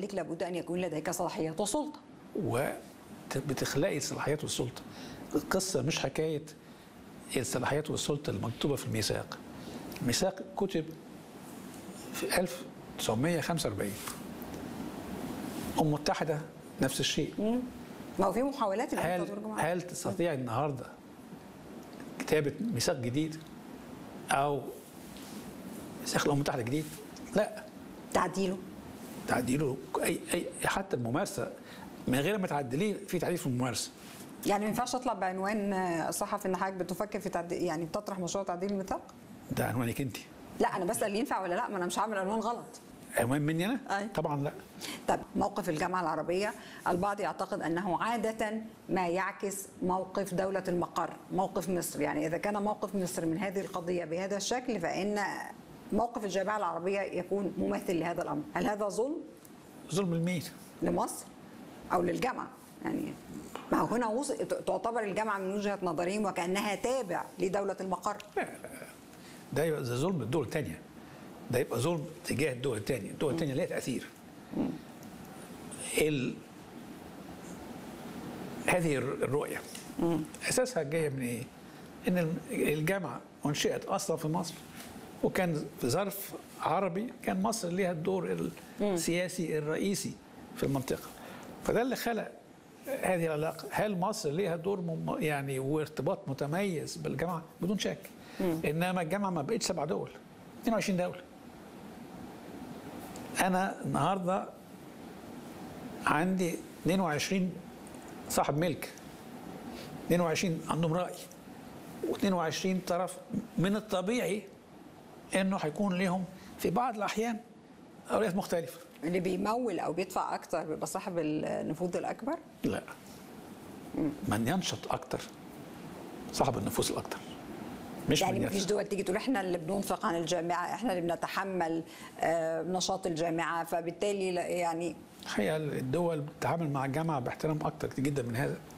ذلك لابد ان يكون لديك صلاحيات وسلطه وبتخلقي الصلاحيات والسلطه القصه مش حكايه الصلاحيات والسلطه المكتوبه في الميثاق الميثاق كتب في 1945 الامم المتحده نفس الشيء ما هو في محاولات الآن هل تطوير الجمهورية. هل تستطيع النهارده كتابه ميثاق جديد او ميثاق الامم المتحده جديد؟ لا تعديله تعديله اي اي حتى الممارسه من غير ما تعدليه في تعديل في الممارسه يعني ما ينفعش اطلع بعنوان آه، صحفي ان حضرتك بتفكر في تعديل يعني بتطرح مشروع تعديل الميثاق ده عنوانك انت لا انا بسال ينفع ولا لا ما انا مش هعمل عنوان غلط عنوان مني انا؟ أي. طبعا لا طب موقف الجامعة العربية البعض يعتقد أنه عادة ما يعكس موقف دولة المقر موقف مصر يعني إذا كان موقف مصر من هذه القضية بهذا الشكل فإن موقف الجامعة العربية يكون مماثل لهذا الأمر هل هذا ظلم ظلم المين؟ لمصر أو للجامعة يعني ما هو هنا وص- تعتبر الجامعة من وجهة نظرهم وكأنها تابع لدولة المقر ده يبقى ده ظلم الدول الثانيه ده يبقى ظلم تجاه الدول الثانيه الدول الثانيه ليها تاثير ال... هذه الر- الرؤيه اساسها جايه من ايه؟ ان الم- الجامعه انشئت اصلا في مصر وكان في ظرف عربي كان مصر ليها الدور السياسي الرئيسي في المنطقه فده اللي خلق هذه العلاقه هل مصر ليها دور مم... يعني وارتباط متميز بالجامعه بدون شك انما الجامعه ما بقتش سبع دول 22 دوله انا النهارده عندي 22 صاحب ملك 22 عندهم راي و22 طرف من الطبيعي انه هيكون لهم في بعض الاحيان اولويات مختلفه اللي بيمول أو بيدفع أكتر بيبقى صاحب النفوذ الأكبر لا من ينشط اكتر صاحب النفوذ الاكتر مش يعني من مفيش ينشط دول تيجي تقول احنا اللي بننفق عن الجامعه احنا اللي بنتحمل آه، نشاط الجامعه فبالتالي لا- يعني الحقيقه الدول بتتعامل مع الجامعه باحترام اكتر كتير جدا من هذا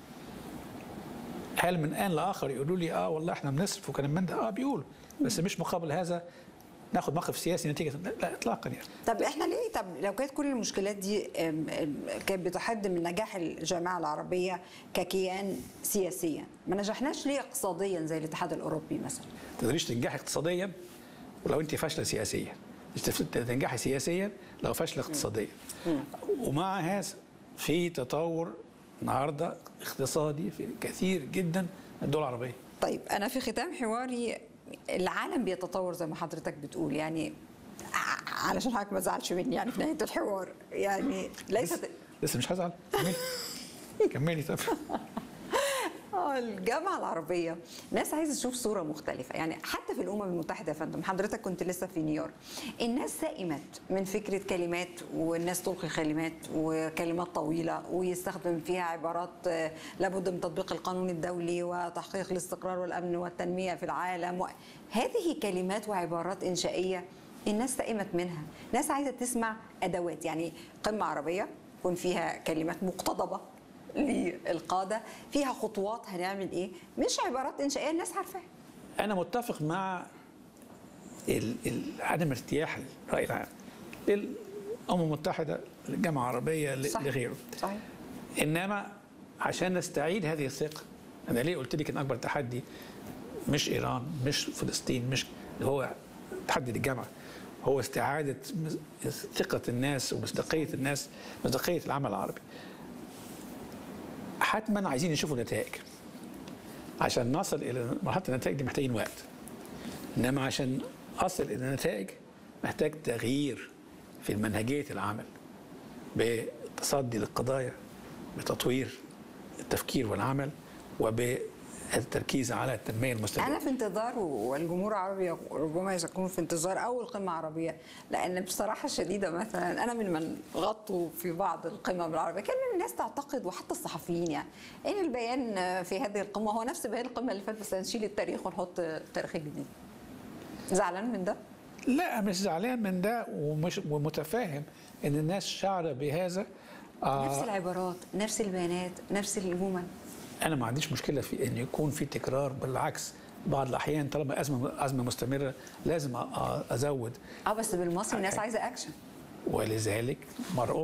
هل من ان لاخر يقولوا لي اه والله احنا بنصرف وكلام من ده اه بيقولوا بس مش مقابل هذا ناخد موقف سياسي نتيجه لا, لا اطلاقا يعني طب احنا ليه طب لو كانت كل المشكلات دي آم، آم، كانت بتحد من نجاح الجامعه العربيه ككيان سياسيا ما نجحناش ليه اقتصاديا زي الاتحاد الاوروبي مثلا ما تقدريش تنجحي اقتصاديا ولو انت فاشله سياسيا مش تف- تنجحي سياسيا لو فاشله اقتصاديا ومع هذا في تطور النهارده اقتصادي في كثير جدا من الدول العربيه طيب انا في ختام حواري العالم بيتطور زي ما حضرتك بتقول يعني ع- علشان حضرتك ما تزعلش مني يعني في نهايه الحوار يعني ليست لسه, لسه مش هزعل كملي كملي طب اه الجامعة العربية ناس عايزة تشوف صورة مختلفة يعني حتى في الأمم المتحدة يا فندم حضرتك كنت لسه في نيويورك الناس سئمت من فكرة كلمات والناس تلقي كلمات وكلمات طويلة ويستخدم فيها عبارات آه، لابد من تطبيق القانون الدولي وتحقيق الاستقرار والأمن والتنمية في العالم و... هذه كلمات وعبارات إنشائية الناس سئمت منها ناس عايزة تسمع أدوات يعني قمة عربية يكون فيها كلمات مقتضبة للقاده فيها خطوات هنعمل ايه مش عبارات انشائيه الناس عارفاها انا متفق مع ال- ال- عدم ارتياح الراي العام للامم المتحده للجامعه العربيه ل- صح. لغيره صحيح انما عشان نستعيد هذه الثقه انا ليه قلت لك ان اكبر تحدي مش ايران مش فلسطين مش هو تحدي للجامعه هو استعاده مز- ثقه الناس ومصداقيه الناس مصداقيه العمل العربي حتما عايزين يشوفوا نتائج عشان نصل الى مرحله النتائج دي محتاجين وقت انما عشان اصل الى نتائج محتاج تغيير في منهجيه العمل بالتصدي للقضايا بتطوير التفكير والعمل وبالتركيز على التنميه المستدامه انا في انتظار والجمهور العربي ربما يكون في انتظار اول قمه عربيه لان بصراحه شديده مثلا انا من من غطوا في بعض القمم العربيه كان من الناس تعتقد وحتى الصحفيين يعني ان البيان في هذه القمه هو نفس بيان القمه اللي فاتت بس هنشيل التاريخ ونحط تاريخ جديد زعلان من ده لا مش زعلان من ده ومش ومتفاهم ان الناس شعر بهذا آه نفس العبارات نفس البيانات نفس الجمل انا ما عنديش مشكله في ان يكون في تكرار بالعكس بعض الاحيان طالما ازمه ازمه مستمره لازم أ- أ- ازود اه بس بالمصري الناس عايزه اكشن ولذلك مرة